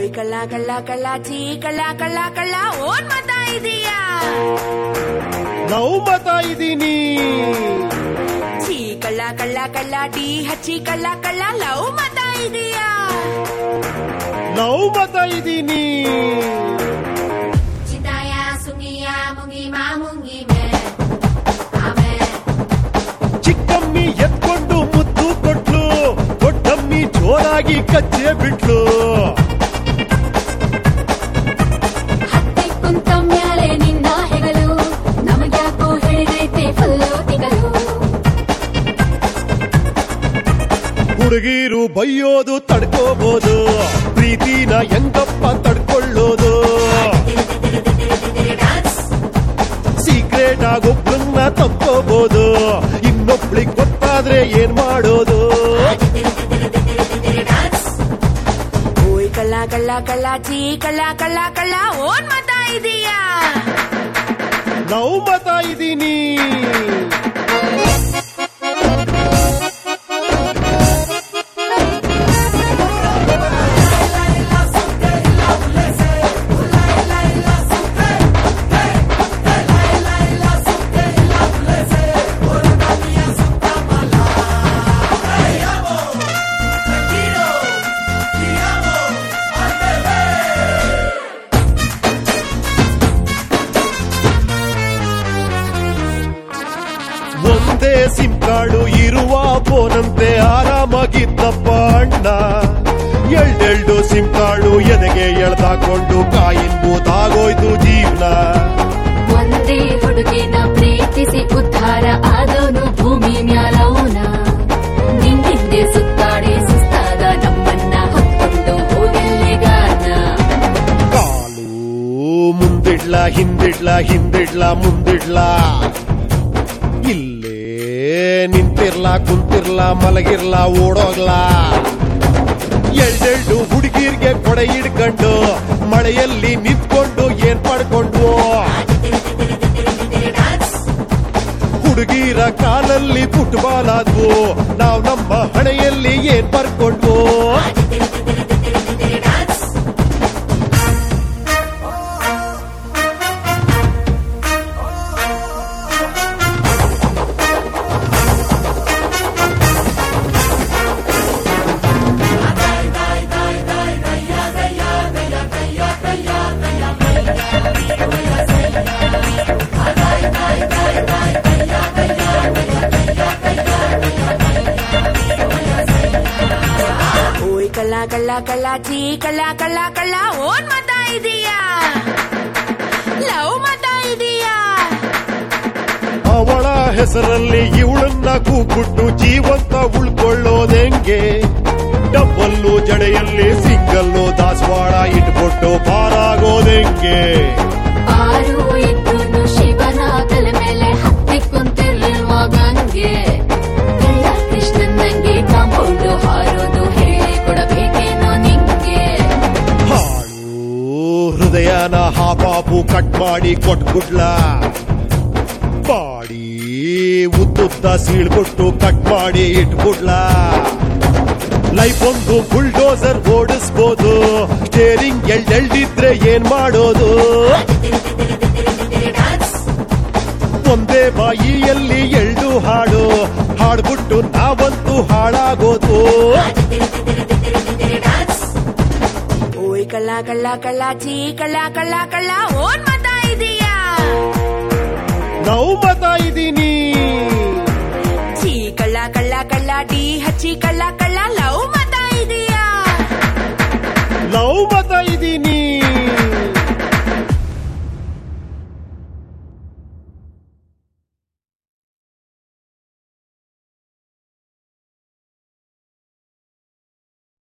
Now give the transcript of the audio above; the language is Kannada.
ಓಯ್ ಕಳ್ಳ ಕಳ್ಳ ಕಳ್ಳ ಚೀ ಕಳ್ಳ ಕಳ್ಳ ಕಳ್ಳ ಓನ್ ಮತ ಇದೀಯಾ ನಾವು ಮತ ಇದೀನಿ ಚೀ ಕಳ್ಳ ಕಳ್ಳ ಕಳ್ಳ ಡಿ ಹಚ್ಚಿ ಕಳ್ಳ ಕಳ್ಳ ಲವ್ ಮತ ಇದೀಯಾ ನಾವು ಮತ ಇದೀನಿ ಚಿತಾಯ ಸುಂಗಿಯ ಮುಂಗಿ ಮಾ ಮುಂಗಿ ಮೇ ಆಮೇ ಚಿಕ್ಕಮ್ಮಿ ಎತ್ಕೊಂಡು ಮುದ್ದು ಕೊಟ್ಲು ದೊಡ್ಡಮ್ಮಿ ಜೋರಾಗಿ ಕಚ್ಚೆ ಬಿಟ್ಲು ಹತ್ತಿ ಕುಂತ ಮ್ಯಾಲೆ ನಿನ್ನ ಹೆಗಲು ನಮಗ್ಯಾಕೋ ಹಿಡಿದೈತೆ ಫುಲ್ಲು ತಿಗಲು ಹುಡುಗೀರು ಬೈಯೋದು ತಡ್ಕೋಬಹುದು ಪ್ರೀತಿನ ಹೆಂಗಪ್ಪ ತಡ್ಕೊಳ್ಳೋದು ಸೀಕ್ರೆಟ್ ಆಗೊಬ್ಬರನ್ನ ತಪ್ಕೋಬಹುದು ಇನ್ನೊಬ್ಳಿಗ್ ಗೊತ್ತಾದ್ರೆ ಏನ್ ಮಾಡೋದು ಓಯ್ ಕಳ್ಳ ಕಳ್ಳ ಕಳ್ಳ ಚೀ ಕಳ್ಳ ಕಳ್ಳ ಕಳ್ಳ ಓನ್ ಮತ ಇದೀಯಾ ನಾವು ಮತ ಇದೀನಿ ಒಂದೇ ಸಿಮ್ ಕಾರ್ಡು ಇರುವ ಫೋನಂತೆ ಆರಾಮಾಗಿದ್ದಪ್ಪ ಅಣ್ಣ ಎಲ್ಡೆಲ್ಡು ಸಿಮ್ ಕಾರ್ಡು ಎದೆಗೆ ಎಳ್ದಾಕೊಂಡು ಕಾಯಿನ್ ಬೂತಾಗೋಯ್ತು ಜೀವನ ಒಂದೇ ಹುಡುಗಿನ ಪ್ರೀತಿಸಿ ಉದ್ಧಾರ ಆದವನು ಭೂಮಿ ಮ್ಯಾಲವನ ನಿನ್ನಿಂದೆ ಸುತ್ತಾಡಿ ಸುಸ್ತಾದ ನಮ್ಮನ್ನ ಹೊತ್ಕೊಂಡು ಹೋಗೆಲ್ಲಿಗಾನ ಕಾಲು ಮುಂದಿಡ್ಲ ಹಿಂದಿಡ್ಲ ಹಿಂದಿಡ್ಲ ಮುಂದಿಡ್ಲ ಇಲ್ಲೇ ನಿಂತಿರ್ಲ ಕುಂತಿರ್ಲ ಮಲಗಿರ್ಲ ಓಡೋಗ್ಲ ಎಲ್ಡೆಲ್ಡು ಹುಡುಗಿರ್ಗೆ ಕೊಡೆ ಹಿಡ್ಕೊಂಡು ಮಳೆಯಲ್ಲಿ ನಿಂತ್ಕೊಂಡು ಏನ್ ಪಡ್ಕೊಂಡ್ವು ಹುಡುಗಿರ ಕಾಲಲ್ಲಿ ಫುಟ್ಬಾಲ್ ಆದ್ವು ನಾವ್ ನಮ್ಮ ಹಣೆಯಲ್ಲಿ ಏನ್ ಬರ್ಕೊಂಡ್ವು ಓಯ್ ಕಳ್ಳ ಕಳ್ಳ ಕಳ್ಳ ಚೀ ಕಳ್ಳ ಕಳ್ಳ ಕಳ್ಳ ಓನ್ ಮತ ಇದೀಯಾ ಲವ್ ಮತ ಇದೀಯಾ ಅವಳ ಹೆಸರಲ್ಲಿ ಇವಳನ್ನ ಕೂಗ್ಬಿಟ್ಟು ಜೀವಂತ ಉಳ್ಕೊಳ್ಳೋದೆಂಗೆ ಡಬ್ಬಲ್ಲು ಜಡೆಯಲ್ಲಿ ಸಿಂಗಲ್ಲು ದಾಸವಾಳ ಇಟ್ಬಿಟ್ಟು ಪಾರಾಗೋದೆಂಗೆ ಆರು ಇದ್ದು ಶಿವನ ತಲೆ ಮೇಲೆ ಹತ್ತಿ ಕುಂತಿರ್ಲಿಲ್ವ ಗಂಗೆ ಕಳ್ಳ ಕೃಷ್ಣನ್ನಂಗೆ ಕಾಂಪೌಂಡು ಹಾರೋದು ಹೇಳಿ ಕೊಡಬೇಕೇನೋ ನಿಂಗೆ ಹಾಳು ಹೃದಯನ ಹಾಪಾಪು ಕಟ್ ಮಾಡಿ ಕೊಟ್ಬಿಡ್ಲ ಬಾಡಿ ಉದ್ದುದ್ದ ಸೀಳ್ಬಿಟ್ಟು ಕಟ್ ಮಾಡಿ ಇಟ್ಬಿಡ್ಲ ಲೈಫ್ ಒಂದು ಬುಲ್ಡೋಸರ್ ಓಡಿಸ್ಬೋದು ಸ್ಟೇರಿಂಗ್ ಎಲ್ಡೆಲ್ಡಿದ್ರೆ ಏನ್ ಮಾಡೋದು ಒಂದೇ ಬಾಯಿಯಲ್ಲಿ ಎಳ್ದು ಹಾಡು ಹಾಡ್ಬಿಟ್ಟು ನಾವಂತೂ ಹಾಳಾಗೋದು ಓಯ್ ಕಳ್ಳ ಕಳ್ಳ ಕಳ್ಳ ಚೀ ಕಳ್ಳ ಕಳ್ಳ ಕಳ್ಳ ಓನ್ ಮತ ಇದೀಯಾ ನಾವು ಮತ ಇದೀನಿ ಚೀ ಕಳ್ಳ ಕಳ್ಳ ಕಳ್ಳ ಡಿ ಹಚ್ಚಿ ಕಳ್ಳ ಕಳ್ಳ ಲವ್ ಮತ ಇದೀಯಾ ಲವ್ ಮತ ಇದೀನಿ